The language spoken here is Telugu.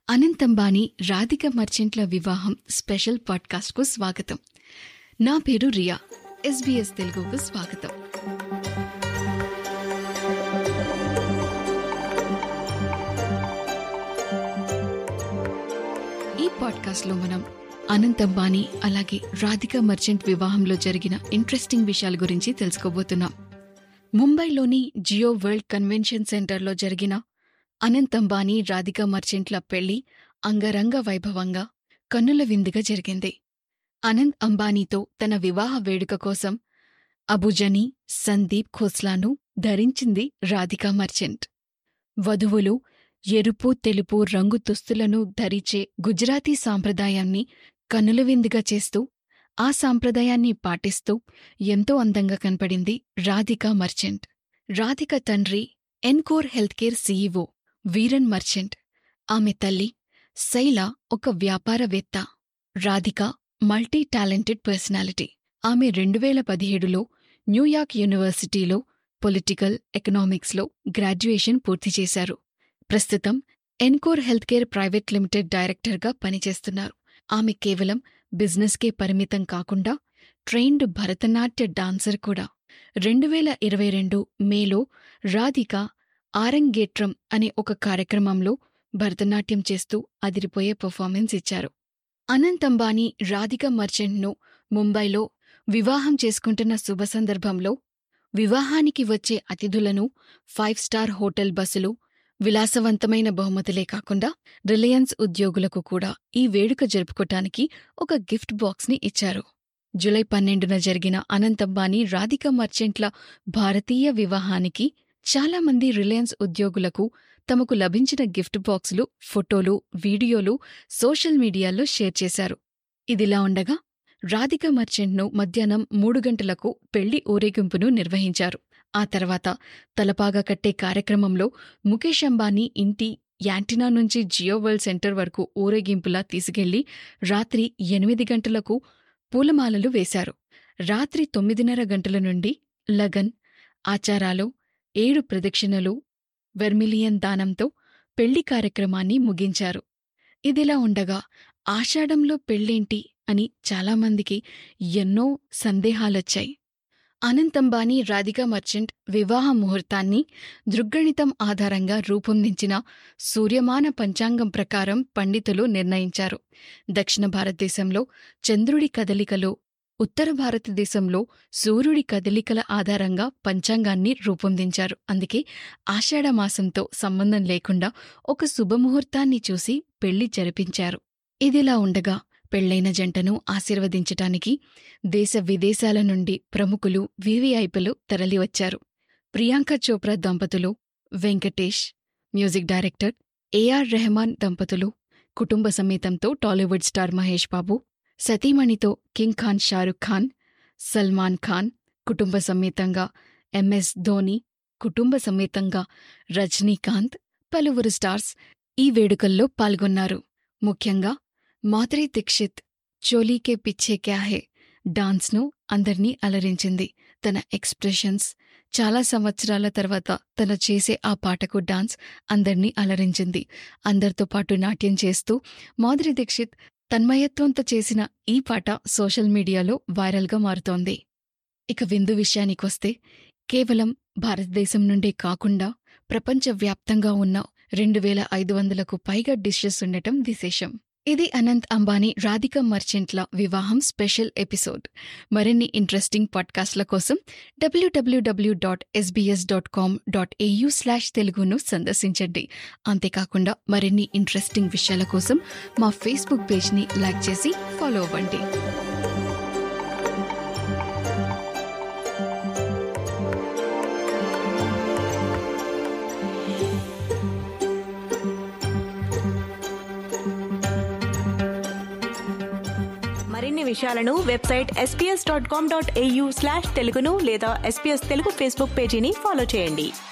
అనంత్ అంబానీ రాధిక మర్చెంట్ల వివాహం స్పెషల్ పాడ్కాస్ట్కు స్వాగతం నా పేరు రియా ఎస్బీఎస్ తెలుగుకు స్వాగతం ఈ పాడ్కాస్ట్లో మనం అనంత్ అంబానీ అలాగే రాధిక మర్చెంట్ వివాహంలో జరిగిన ఇంట్రెస్టింగ్ విషయాల గురించి తెలుసుకోబోతున్నాం ముంబైలోని జియో వరల్డ్ కన్వెన్షన్ సెంటర్లో జరిగిన అనంత్ అంబానీ రాధిక మర్చెంట్ల పెళ్లి అంగరంగ వైభవంగా కన్నుల విందుగా జరిగింది అనంత్ అంబానీతో తన వివాహ వేడుక కోసం అబుజని సందీప్ ఖోస్లాను ధరించింది రాధికా మర్చెంట్ వధువులు ఎరుపు తెలుపు రంగు దుస్తులను ధరించే గుజరాతీ సాంప్రదాయాన్ని కన్నుల విందుగా చేస్తూ ఆ సాంప్రదాయాన్ని పాటిస్తూ ఎంతో అందంగా కనపడింది రాధికా మర్చెంట్ రాధిక తండ్రి Encore health care CEO Viren Merchant ఆమె తల్లి శైల ఒక వ్యాపారవేత్త రాధిక మల్టీ టాలెంటెడ్ పర్సనాలిటీ ఆమె రెండువేల పదిహేడులో న్యూయార్క్ యూనివర్సిటీలో పొలిటికల్ ఎకనామిక్స్లో గ్రాడ్యుయేషన్ పూర్తి చేశారు ప్రస్తుతం Encore health care private limited డైరెక్టర్గా పనిచేస్తున్నారు ఆమె కేవలం బిజినెస్కే పరిమితం కాకుండా ట్రైన్డ్ భరతనాట్య డాన్సర్ కూడా రెండువేల ఇరవై రెండు మేలో రాధిక ఆరంగేట్రం అనే ఒక కార్యక్రమంలో భరతనాట్యం చేస్తూ అదిరిపోయే పర్ఫార్మెన్స్ ఇచ్చారు అనంత్ అంబానీ రాధిక మర్చెంట్ను ముంబైలో వివాహం చేసుకుంటున్న శుభ సందర్భంలో వివాహానికి వచ్చే అతిథులను ఫైవ్ స్టార్ హోటల్ బస్సులు విలాసవంతమైన బహుమతులే కాకుండా రిలయన్స్ ఉద్యోగులకు కూడా ఈ వేడుక జరుపుకోటానికి ఒక గిఫ్ట్ బాక్స్ని ఇచ్చారు జులై పన్నెండున జరిగిన అనంత్ అంబానీ రాధిక మర్చెంట్ల భారతీయ వివాహానికి చాలామంది రిలయన్స్ ఉద్యోగులకు తమకు లభించిన గిఫ్ట్ బాక్సులు ఫోటోలు వీడియోలు సోషల్ మీడియాలో షేర్ చేశారు ఇదిలా ఉండగా రాధిక మర్చెంట్ను మధ్యాహ్నం మూడు గంటలకు పెళ్లి ఊరేగింపును నిర్వహించారు ఆ తర్వాత తలపాగా కట్టే కార్యక్రమంలో ముఖేష్ అంబానీ ఇంటి యాంటినా నుంచి జియో వరల్డ్ సెంటర్ వరకు ఊరేగింపులా తీసుకెళ్లి రాత్రి ఎనిమిది గంటలకు పూలమాలలు వేశారు రాత్రి తొమ్మిదిన్నర గంటల నుండి లగన్ ఆచారాలు ఏడు ప్రదక్షిణలు వెర్మిలియన్ దానంతో పెళ్లి కార్యక్రమాన్ని ముగించారు ఇదిలా ఉండగా ఆషాఢంలో పెళ్ళేంటి అని చాలామందికి ఎన్నో సందేహాలొచ్చాయి అనంత్ అంబానీ రాధికా మర్చెంట్ వివాహ ముహూర్తాన్ని దృగ్గణితం ఆధారంగా రూపొందించిన సూర్యమాన పంచాంగం ప్రకారం పండితులు నిర్ణయించారు దక్షిణ భారతదేశంలో చంద్రుడి కదలికలో ఉత్తర భారతదేశంలో సూర్యుడి కదలికల ఆధారంగా పంచాంగాన్ని రూపొందించారు అందుకే ఆషాఢమాసంతో సంబంధం లేకుండా ఒక శుభముహూర్తాన్ని చూసి పెళ్లి జరిపించారు ఇదిలా ఉండగా పెళ్లైన జంటను ఆశీర్వదించటానికి దేశ విదేశాల నుండి ప్రముఖులు వివిఐపులు తరలివచ్చారు ప్రియాంక చోప్రా దంపతులు Venkatesh music director A R Rahman దంపతులు కుటుంబ సమేతంతో టాలీవుడ్ స్టార్ మహేష్ బాబు సతీమణితో కింగ్ ఖాన్ షారుఖ్ ఖాన్ సల్మాన్ ఖాన్ కుటుంబ సమేతంగా ఎంఎస్ ధోని కుటుంబ సమేతంగా రజనీకాంత్ పలువురు స్టార్స్ ఈ వేడుకల్లో పాల్గొన్నారు ముఖ్యంగా మాధురి దీక్షిత్ చోలీకే పిచ్చే క్యా హే డాన్స్ను అందర్నీ అలరించింది తన ఎక్స్ప్రెషన్స్ చాలా సంవత్సరాల తర్వాత తన చేసే ఆ పాటకు డాన్స్ అందర్నీ అలరించింది అందరితో పాటు నాట్యం చేస్తూ మాధురి దీక్షిత్ తన్మయత్వంతో చేసిన ఈ పాట సోషల్ మీడియాలో వైరల్గా మారుతోంది ఇక విందు విషయానికొస్తే కేవలం భారతదేశం నుండే కాకుండా ప్రపంచవ్యాప్తంగా ఉన్న రెండు వేల ఐదు వందలకు పైగా డిషెస్ ఉండటం విశేషం ఇది అనంత్ అంబానీ రాధిక మర్చెంట్ల వివాహం స్పెషల్ ఎపిసోడ్ మరిన్ని ఇంట్రెస్టింగ్ పాడ్కాస్ట్ల కోసం W W W dot SBS dot com dot AU slash తెలుగును సందర్శించండి అంతేకాకుండా మరిన్ని ఇంట్రెస్టింగ్ విషయాల కోసం మా ఫేస్బుక్ పేజ్ని లైక్ చేసి ఫాలో అవ్వండి మరిన్ని విషయాలను website SBS dot com dot AU slash తెలుగును లేదా ఎస్పీఎస్ తెలుగు ఫేస్బుక్ పేజీని ఫాలో చేయండి